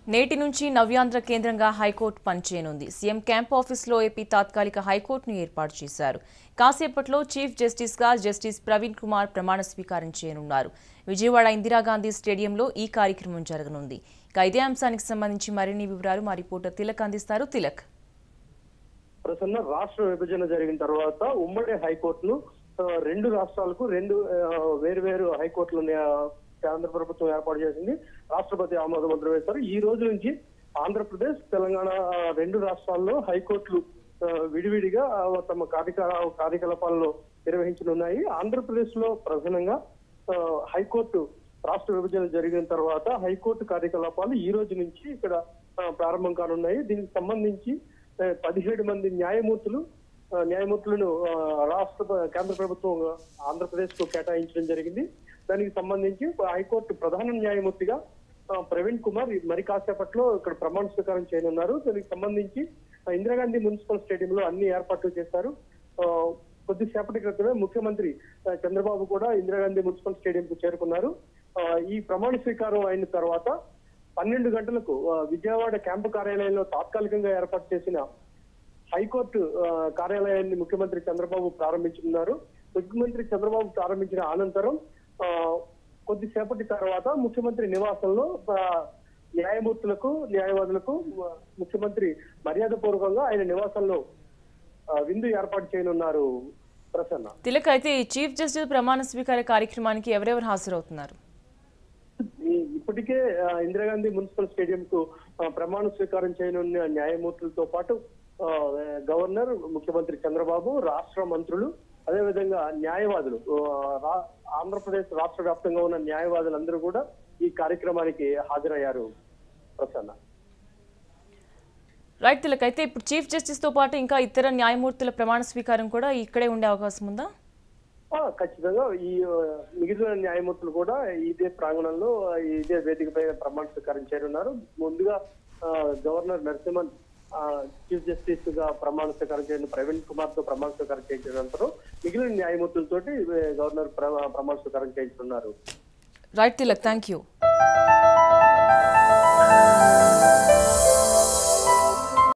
నేటి నుంచి నవ్యాంధ్ర కేంద్రంగా హైకోర్టు పనిచేయనుంది సీఎం క్యాంప్ ఆఫీస్లో ఏపీ తాత్కాలిక హైకోర్టును ఏర్పాటు చేశారు కాసేపట్లో చీఫ్ జస్టిస్గా జస్టిస్ ప్రవీణ్ కుమార్ ప్రమాణ స్వీకారం చేయనున్నారు విజయవాడ ఇందిరాగాంధీ స్టేడియంలో ఈ కార్యక్రమం జరగనుంది ఇక ఇదే అంశానికి సంబంధించి మరిన్ని వివరాలు మా రిపోర్టర్ తిలక్ అందిస్తారు తిలక్ ప్రసన్న రాష్ట్ర విభజన జరిగిన తర్వాత ఉమ్మడి హైకోర్టును ఆ, రెండు రాష్ట్రాలకు రెండు వేరు వేరు హైకోర్టులను ఆ, కేంద్ర ప్రభుత్వం ఏర్పాటు చేసింది రాష్ట్రపతి ఆమోద ముద్ర వేశారు ఈ రోజు నుంచి ఆంధ్రప్రదేశ్ తెలంగాణ ఆ, రెండు రాష్ట్రాల్లో హైకోర్టులు ఆ, విడివిడిగా ఆ, తమ కార్యకలా కార్యకలాపాలను నిర్వహించనున్నాయి ఆంధ్రప్రదేశ్ లో ప్రధానంగా ఆ, హైకోర్టు రాష్ట్ర విభజన జరిగిన తర్వాత హైకోర్టు కార్యకలాపాలు ఈ రోజు నుంచి ఇక్కడ ఆ, ప్రారంభం కానున్నాయి దీనికి సంబంధించి ఆ, పదిహేడు మంది న్యాయమూర్తులు ఆ, న్యాయమూర్తులను ఆ, రాష్ట్ర ప్ర- కేంద్ర ప్రభుత్వం ఆంధ్రప్రదేశ్ కు కేటాయించడం జరిగింది దానికి సంబంధించి హైకోర్టు ప్రధాన న్యాయమూర్తిగా ఆ, ప్రవీణ్ కుమార్ మరి కాసేపట్లో ఇక్కడ ప్రమాణ స్వీకారం చేయనున్నారు దానికి సంబంధించి ఆ, ఇందిరాగాంధీ మున్సిపల్ స్టేడియంలో అన్ని ఏర్పాట్లు చేశారు ఆ, కొద్దిసేపటి క్రితమే ముఖ్యమంత్రి ఆ, చంద్రబాబు కూడా ఇందిరాగాంధీ మున్సిపల్ స్టేడియం కు చేరుకున్నారు ఆ, ఈ ప్రమాణ స్వీకారం అయిన తర్వాత పన్నెండు గంటలకు ఆ, విజయవాడ క్యాంపు కార్యాలయంలో తాత్కాలికంగా ఏర్పాటు చేసిన హైకోర్టు ఆ, కార్యాలయాన్ని ముఖ్యమంత్రి చంద్రబాబు ప్రారంభించుకున్నారు ముఖ్యమంత్రి చంద్రబాబు ప్రారంభించిన అనంతరం ఆ, కొద్దిసేపటి తర్వాత ముఖ్యమంత్రి నివాసంలో ఆ, న్యాయమూర్తులకు న్యాయవాదులకు ఆ, ముఖ్యమంత్రి మర్యాద పూర్వకంగా ఆయన నివాసంలో ఆ, విందు ఏర్పాటు చేయనున్నారు ప్రసన్న తిలక్ అయితే ఈ చీఫ్ జస్టిస్ ప్రమాణ స్వీకార కార్యక్రమానికి ఎవరెవరు హాజరవుతున్నారు ఈ- ఇప్పటికే ఆ, ఇందిరాగాంధీ మున్సిపల్ స్టేడియం కు ఆ, ప్రమాణ స్వీకారం చేయనున్న న్యాయమూర్తులతో పాటు ఆ, గవర్నర్ ముఖ్యమంత్రి చంద్రబాబు రాష్ట్ర మంత్రులు అదేవిధంగా న్యాయవాదులు ఆ, రా- ఆంధ్రప్రదేశ్ రాష్ట్ర వ్యాప్తంగా ఉన్న న్యాయవాదులందరూ కూడా ఈ కార్యక్రమానికి హాజరయ్యారు ప్రసన్న రైట్ తిలక్ అయితే ఇప్పుడు చీఫ్ జస్టిస్ తో పాటు ఇంకా ఇతర న్యాయమూర్తుల ప్రమాణ స్వీకారం కూడా ఇక్కడే ఉండే అవకాశం ఉందా ఆ, ఖచ్చితంగా ఈ ఆ, మిగిలిన న్యాయమూర్తులు కూడా ఇదే ప్రాంగణంలో ఆ, ఇదే వేదికపై ప్రమాణ స్వీకారం చేరున్నారు ముందుగా ఆ, గవర్నర్ నరసింహన్ ఆ, చీఫ్ జస్టిస్ గా ప్రమాణ స్వీకారం చేయడం ప్రవీణ్ కుమార్ తో ప్రమాణ స్వీకారం చేయించిన అనంతరం మిగిలిన న్యాయమూర్తులతోటి ఏ, గవర్నర్ ప్ర- ప్రమాణ స్వీకారం చేయించున్నారు రైట్ తిలక్ థ్యాంక్ యూ